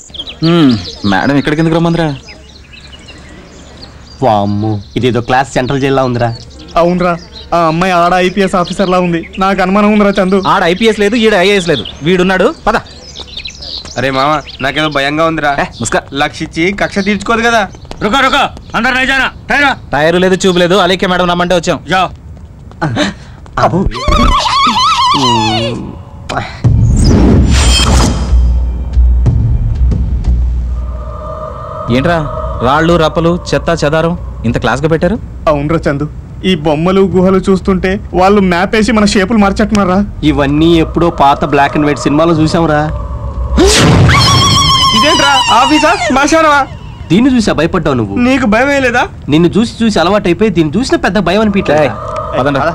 Madam ఇక్కడికి ఎందుకు రమ్మందిరా వామ్ము ఇదేదో క్లాస్ సెంట్రల్ జైల్లో ఉందిరా అవునరా ఆ అమ్మాయి ఆడ ఐపీఎస్ ఆఫీసర్ లా ఉంది నాకు అనుమానం ఉందిరా చందు ఆడ ఐపీఎస్ లేదు ఈడ ఐఏఎస్ లేదు వీడున్నాడు పద అరే మామ నాకేదో భయంగా ఉందిరా ఏ, ముస్కా లక్ష ఇచ్చి కక్ష తీర్చుకోదు కదా रुको रुको अंदर नहीं जाना ठहरो టైర్ లేదు చూపు లేదు అలేకే మేడం రమ్మంటే వచ్చాం जाओ ఏంట్రా రాళ్ళు రప్పలు చెత్త చెదారం ఇంత క్లాస్గా పెట్టారు అవునరా చందు ఈ బొమ్మలు గుహలు చూస్తుంటే వాళ్ళు మ్యాప్ వేసి మన షేపులు మార్చేట్టున్నారా ఇవన్నీ ఎప్పుడో పాత బ్లాక్ అండ్ వైట్ సినిమాలో చూసాంరా ఇదేంట్రా ఆఫీసా శ్మశానమా దీన్ని చూసా భయపడ్డావు నువ్వు నీకు భయం లేదా నిన్ను చూసి చూసి అలవాటైపోయి దీన్ని చూసిన పెద్ద భయం అనిపించలే ఏయ్, పదండ్రా.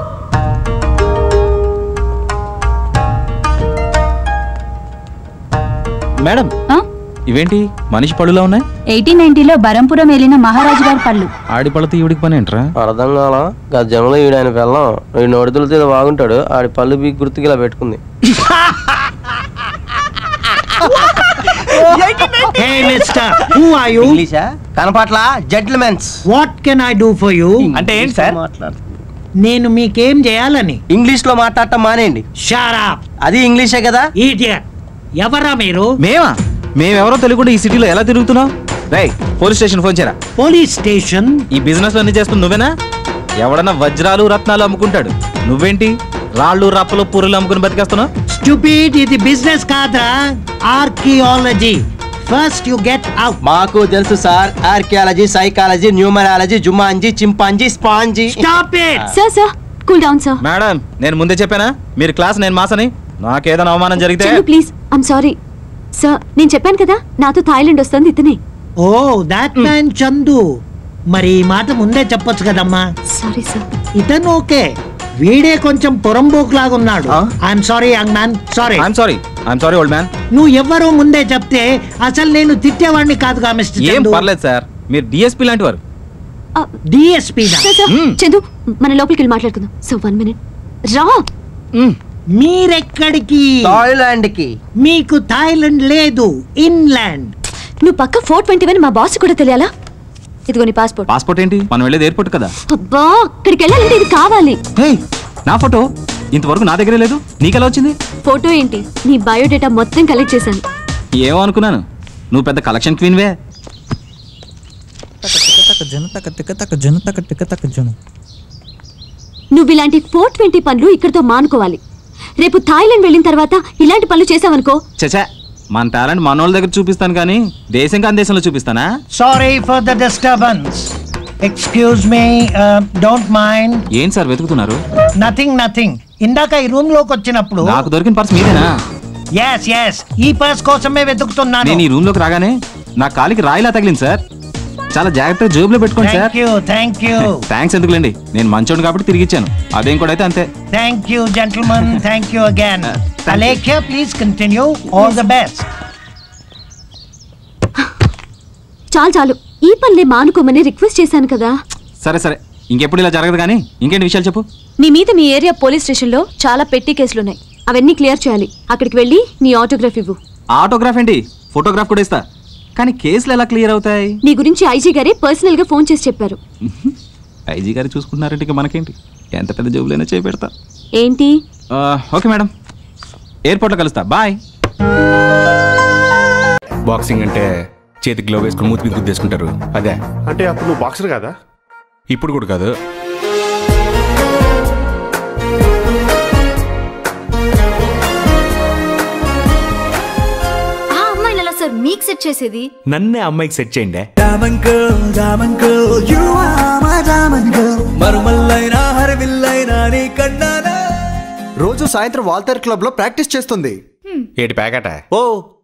మేడం ఆ? ఇవేంటి మనిషి పళ్ళులా ఉన్నాయి ఎయిటీన్ నైన్టీలో బరంపురం వెళ్ళిన మహారాజు గారి పళ్ళు ఆడి పళ్ళతో ఈవిడికి పని ఏంట్రా అర్థం కాల గత జనంలో ఈడు ఆయన పెళ్ళం ఈ నోడుతులతో ఏదో బాగుంటాడు ఆడి పళ్ళు బీ గుర్తుకి ఇలా పెట్టుకుంది Hey, mister, who are you? ఇంగ్లీషా కనపట్ల gentlemens What can I do for you? అంటే ఏంటి సార్ నేను మీకేం చేయాలని ఇంగ్లీష్ లో మాట్లాడటం మానేయండి షారాప్ అది ఇంగ్లీషే కదా ఈడియట్ ఎవరా మీరు మేమా మేమెవరో తెలియకుండా ఈ సిటీలో ఎలా తిరుగుతున్నావు రై పోలీస్ స్టేషన్ ఫోన్ చేయరా పోలీస్ స్టేషన్ ఈ బిజినెస్ అన్ని చేస్తున్న నువ్వేనా ఎవడన్నా వజ్రాలు రత్నాలు అమ్ముకుంటాడు నువ్వేంటి రాళ్ళు రప్పలు పూరులు అమ్ముకుని బతికేస్తున్నావు స్టూపిడ్ ఇది బిజినెస్ కాదురా archaeology first you get out మాకు తెలుసు sir archaeology psychology numerology Jumanji chimpanzee spongy stop it sir sir cool down sir madam నేను ముందే చెప్పానా మీరు క్లాస్ నేను మాసని నాకేదైనా అవమానం జరిగితే Chandu please I'm sorry sir నేను చెప్పాను కదా నాతో థాయిలాండ్ వస్తుంది ఇతనే ఓ దాట్ మ్యాన్ చందు మరి ఈ మాట ముందే చెప్పొచ్చు కదమ్మా సారీ సార్ ఇతను ఓకే వీడే కొంచెం పొరంబోక్ లాగా ఉన్నాడు I'm sorry young man sorry I'm sorry I'm sorry old man నువ్వు ఎవ్వరూ ముందే చెప్తే అసలు నేను తిట్టేవాడిని కాదుగా మిస్టర్ ఏం చందు పర్లేదు సార్ మీరు డిఎస్పీ లాంటి వారు డిఎస్పీ సార్ సార్ మ్మ్. చందు మన లోపలికి వెళ్ళి మాట్లాడుకుందాం సో వన్ మినిట్ రా మీరెక్కడికి థాయిలాండ్ కి మీకు థాయిలాండ్ లేదు ఇన్లాండ్ నువ్వు పక్క ఫోర్ ట్వంటీ వన్ మా బాస్ కూడా తెలియాలా ఇదిగో నీ పాస్పోర్ట్ పాస్పోర్ట్ ఏంటి మనం వెళ్ళేది ఎయిర్పోర్ట్ కదా అబ్బా ఇక్కడికి వెళ్ళాలంటే ఇది కావాలి హే నా ఫోటో ఇంతవరకు నా దగ్గరే లేదు నీకెలా వచ్చింది ఫోటో ఏంటి నీ బయోడేటా మొత్తం కలెక్ట్ చేశాను ఏమో అనుకున్నాను నువ్వు పెద్ద కలెక్షన్ క్వీన్వే నువ్వు ఇలాంటి ఫోర్ ట్వంటీ పనులు ఇక్కడితో మానుకోవాలి రేపు థాయిలాండ్ వెళ్ళిన తర్వాత ఇలాంటి పనులు చేసావనుకో చచా మన టాలెంట్ మన వాళ్ళ దగ్గర చూపిస్తాను కానీ దేశం కాని దేశంలో చూపిస్తానా sorry for the disturbance excuse me don't mind ఏం సార్ వెతుకుతున్నారు నథింగ్ నథింగ్ ఇందాక ఈ రూమ్ లోకి వచ్చినప్పుడు నాకు దొరికిన పర్స్ మీదేనా ఎస్ ఎస్ ఈ పర్స్ కోసమే వెతుకుతున్నాను నేను ఈ రూమ్ లోకి రాగానే నా కాలికి రాయిలా తగిలింది సార్ చాలా జాగ్రత్తగా జేబులో పెట్టుకోండి sir thank you thank you thanks ఎందుకులేండి నేను మంచోడు కాబట్టి తిరిగి ఇచ్చాను అదేం కూడా అయితే అంతే thank you gentleman thank you again Alekhya please continue all the best చాలు చాలు ఈ పనులే మానుకోమని రిక్వెస్ట్ చేశాను కదా సరే సరే ఇంకెప్పుడు ఇలా జరగదు కానీ ఇంకేంటి విషయాలు చెప్పు నీ మీద మీ ఏరియా పోలీస్ స్టేషన్లో చాలా పెట్టి కేసులున్నాయి అవన్నీ క్లియర్ చేయాలి అక్కడికి వెళ్ళి నీ ఆటోగ్రాఫ్ ఇవ్వు ఆటోగ్రాఫ్ ఏంటి ఫోటోగ్రాఫ్ కూడా ఇస్తా కానీ కేసులు ఎలా క్లియర్ అవుతాయి నీ గురించి ఐజీ గారే పర్సనల్ గా ఫోన్ చేసి చెప్పారు ఐజీ గారు చూసుకుంటున్నారంటే ఇక మనకేంటి ఎంత పెద్ద జోబులైనా చేయి పెడతా ఏంటి ఆ, ఓకే మేడం ఎయిర్పోర్ట్లో కలుస్తా బాయ్ బాక్సింగ్ అంటే చేతికి గ్లో వేసుకుని మూతి మీద గుద్దేసుకుంటారు అదే అంటే అప్పుడు నువ్వు బాక్సర్ కాదా ఇప్పుడు కూడా కాదు ఆ అమ్మాయిని ఎలా సార్ మీకు సెట్ చేసేది నన్నే అమ్మాయికి సెట్ చేయండి రోజు సాయంత్రం వాల్తేర్ క్లబ్ లో ప్రాక్టీస్ చేస్తుంది ఏటి ప్యాకెట ఓ